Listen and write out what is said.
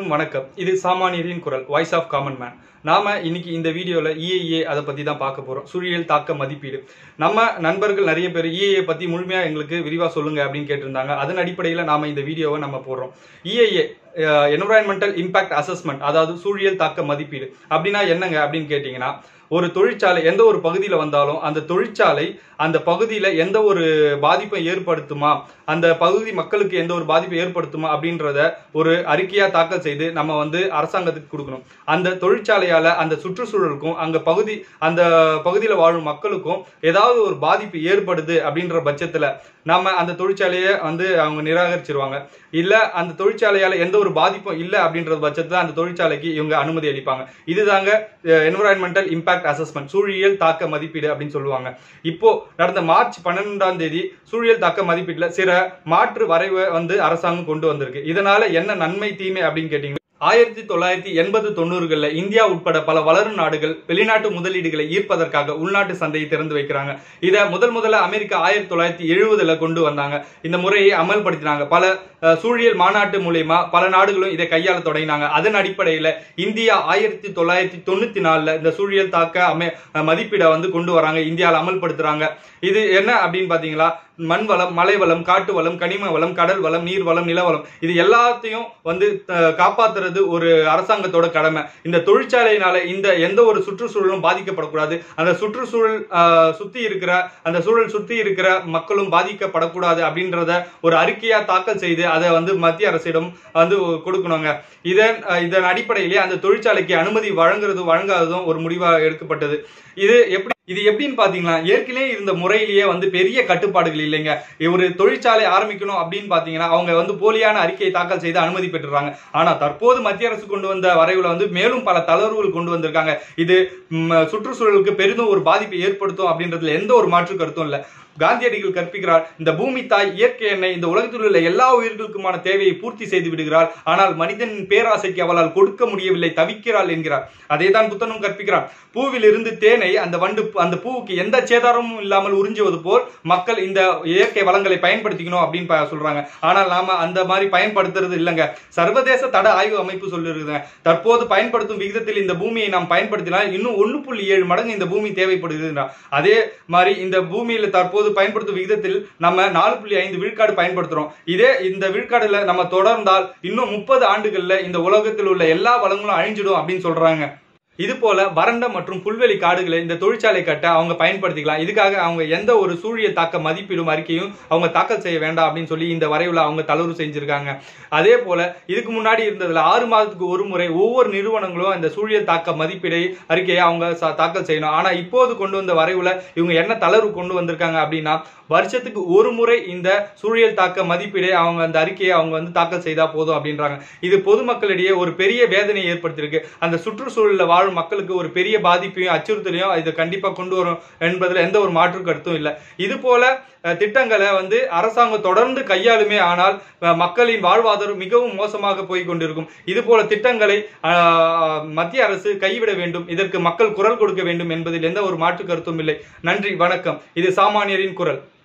அனைவருக்கும் வணக்கம் இது சாமானியரின் குரல் வாய்ஸ் ஆஃப் காமன் மேன் நாம இன்னைக்கு இந்த வீடியோல இஏஏ அதை பத்தி தான் பார்க்க போறோம் சூழியல் தாக்க மதிப்பீடு நம்ம நண்பர்கள் நிறைய பேர் இஏஏ பத்தி முழுமையா எங்களுக்கு விரிவா சொல்லுங்க அப்படின்னு கேட்டிருந்தாங்க அதன் அடிப்படையில் நாம இந்த வீடியோவை நம்ம போடுறோம் இஏஏ என்வரான்மெண்டல் இம்பாக்ட் அசஸ்மெண்ட் அதாவது சூழியல் தாக்க மதிப்பீடு அப்படின்னா என்னங்க அப்படின்னு கேட்டீங்கன்னா ஒரு தொழிற்சாலை எந்த ஒரு பகுதியில் வந்தாலும் அந்த தொழிற்சாலை அந்த பகுதியில் எந்த ஒரு பாதிப்பை ஏற்படுத்துமா அந்த பகுதி மக்களுக்கு எந்த ஒரு பாதிப்பை ஏற்படுத்துமா அப்படின்றத ஒரு அறிக்கையா தாக்கல் செய்து நம்ம வந்து அரசாங்கத்துக்கு கொடுக்கணும் அந்த தொழிற்சாலையால அந்த சுற்றுச்சூழலுக்கும் அங்க பகுதி அந்த பகுதியில் வாழும் மக்களுக்கும் ஏதாவது ஒரு பாதிப்பு ஏற்படுது அப்படின்ற பட்சத்துல நம்ம அந்த தொழிற்சாலையை வந்து அவங்க நிராகரிச்சிருவாங்க இல்ல அந்த தொழிற்சாலையால எந்த ஒரு பாதிப்பும் இல்லை அப்படின்ற பட்சத்துல அந்த தொழிற்சாலைக்கு இவங்க அனுமதி அளிப்பாங்க இதுதாங்க என்விரான்மெண்டல் இம்பாக்ட் அசஸ்மெண்ட் சூழியல் தாக்க மதிப்பீடு அப்படின்னு சொல்லுவாங்க இப்போ நடந்த மார்ச் பன்னெண்டாம் தேதி சூழியல் தாக்க மதிப்பீட்டுல சில மாற்று வரைவை வந்து அரசாங்கம் கொண்டு வந்திருக்கு இதனால என்ன நன்மை தீமை அப்படின்னு கேட்டீங்கன்னா ஆயிரத்தி தொள்ளாயிரத்தி எண்பது தொண்ணூறுகளில் இந்தியா உட்பட பல வளரும் நாடுகள் வெளிநாட்டு முதலீடுகளை ஈர்ப்பதற்காக உள்நாட்டு சந்தையை திறந்து வைக்கிறாங்க இதை முதல் முதல்ல அமெரிக்கா ஆயிரத்தி தொள்ளாயிரத்தி எழுபதுல கொண்டு வந்தாங்க இந்த முறையை அமல்படுத்தினாங்க பல அஹ், சூழியல் மாநாட்டு மூலயமா பல நாடுகளும் இதை கையாள தொடங்கினாங்க அதன் அடிப்படையில் இந்தியா ஆயிரத்தி தொள்ளாயிரத்தி தொண்ணூத்தி நாலுல இந்த சூழியல் தாக்க அமை மதிப்பீடை வந்து கொண்டு வராங்க இந்தியாவில் அமல்படுத்துறாங்க இது என்ன அப்படின்னு பாத்தீங்களா மண் வளம் மலை வளம் காட்டு வளம் கனிம வளம் கடல் வளம் நீர் வளம் நிலவளம் இது எல்லாத்தையும் வந்து அஹ், காப்பாத்துறது ஒரு அரசாங்கத்தோட கடமை இந்த தொழிற்சாலையினால இந்த எந்த ஒரு சுற்றுச்சூழலும் பாதிக்கப்படக்கூடாது அந்த சுற்றுச்சூழல் அஹ், சுத்தி இருக்கிற அந்த சூழல் சுத்தி இருக்கிற மக்களும் பாதிக்கப்படக்கூடாது அப்படின்றத ஒரு அறிக்கையா தாக்கல் செய்து அதை வந்து மத்திய அரசிடம் வந்து கொடுக்கணுங்க இதன் அஹ், இதன் அடிப்படையிலே அந்த தொழிற்சாலைக்கு அனுமதி வழங்குறது வழங்காததும் ஒரு முடிவா எடுக்கப்பட்டது இது எப்படி இது எப்படின்னு பாத்தீங்கன்னா ஏற்கனவே இருந்த முறையிலேயே வந்து பெரிய கட்டுப்பாடுகள் இல்லைங்க ஒரு தொழிற்சாலை ஆரம்பிக்கணும் அப்படின்னு பாத்தீங்கன்னா அவங்க வந்து போலியான அறிக்கையை தாக்கல் செய்து அனுமதி பெற்றுறாங்க ஆனா தற்போது மத்திய அரசு கொண்டு வந்த வரைவுல வந்து மேலும் பல தளர்வுகள் கொண்டு வந்திருக்காங்க இது ம், சுற்றுச்சூழலுக்கு பெரிதும் ஒரு பாதிப்பை ஏற்படுத்தும் அப்படின்றதுல எந்த ஒரு மாற்று கருத்தும் இல்ல காந்தியடிகள் கற்பிக்கிறார் இந்த பூமி தாய் இயற்கை எண்ணெய் இந்த உலகத்தில் உள்ள எல்லா உயிர்களுக்குமான தேவையை பூர்த்தி செய்து விடுகிறாள் ஆனால் மனிதனின் பேராசைக்கு அவளால் கொடுக்க முடியவில்லை தவிக்கிறாள் என்கிறார் அதே தான் புத்தனும் கற்பிக்கிறான் பூவில் இருந்து தேனை அந்த வண்டு அந்த பூவுக்கு எந்த சேதாரமும் இல்லாமல் உறிஞ்சுவது போல் மக்கள் இந்த இயற்கை வளங்களை பயன்படுத்திக்கணும் அப்படின்னு ப- சொல்றாங்க ஆனால் நாம அந்த மாதிரி பயன்படுத்துறது இல்லைங்க சர்வதேச தட ஆய்வு அமைப்பு சொல்லிருக்குதுங்க தற்போது பயன்படுத்தும் விகிதத்தில் இந்த பூமியை நாம் பயன்படுத்தினால் இன்னும் ஒன்று புள்ளி ஏழு மடங்கு இந்த பூமி தேவைப்படுகிறது அதே மாதிரி இந்த பூமியில தற்போது பயன்படுத்தும் விகிதத்தில் நம்ம நாலு புள்ளி ஐந்து விழுக்காடு பயன்படுத்துறோம் இதே இந்த விழுக்காடுல நம்ம தொடர்ந்தால் இன்னும் முப்பது ஆண்டுகள்ல இந்த உலகத்தில் உள்ள எல்லா வளங்களும் அழிஞ்சிடும் அப்படின்னு சொல்றாங்க இது போல வறண்ட மற்றும் புல்வெளி காடுகளை இந்த தொழிற்சாலை கட்ட அவங்க பயன்படுத்திக்கலாம் இதுக்காக அவங்க எந்த ஒரு சூழியல் தாக்க மதிப்பீடும் அறிக்கையும் அவங்க தாக்கல் செய்ய வேண்டாம் அப்படின்னு சொல்லி இந்த வரைவுல அவங்க தளர்வு செஞ்சிருக்காங்க அதே போல இதுக்கு முன்னாடி இருந்ததுல ஆறு மாதத்துக்கு ஒரு முறை ஒவ்வொரு நிறுவனங்களும் இந்த சூழியல் தாக்க மதிப்பீடை அறிக்கையை அவங்க ச- தாக்கல் செய்யணும் ஆனா இப்போது கொண்டு வந்த வரைவுல இவங்க என்ன தளர்வு கொண்டு வந்திருக்காங்க அப்படின்னா வருஷத்துக்கு ஒரு முறை இந்த சூழியல் தாக்க மதிப்பீடை அவங்க அந்த அறிக்கையை அவங்க வந்து தாக்கல் செய்தா போதும் அப்படின்றாங்க இது பொதுமக்களிடையே ஒரு பெரிய வேதனையை ஏற்படுத்தியிருக்கு அந்த சுற்றுச்சூழலில் வாழும் மக்களுக்கு ஒரு பெரிய பாதிப்பையும் அச்சுறுத்தலையும் இது கண்டிப்பா கொண்டு வரும் என்பதுல எந்த ஒரு மாற்று கருத்தும் இல்லை இது போல அஹ், திட்டங்களை வந்து அரசாங்கம் தொடர்ந்து கையாளுமே ஆனால் அஹ், மக்களின் வாழ்வாதாரம் மிகவும் மோசமாக போய் கொண்டிருக்கும் இது போல திட்டங்களை அஹ், மத்திய அரசு கைவிட வேண்டும் இதற்கு மக்கள் குரல் கொடுக்க வேண்டும் என்பதில் எந்த ஒரு மாற்று கருத்தும் இல்லை நன்றி வணக்கம் இது சாமானியரின் குரல்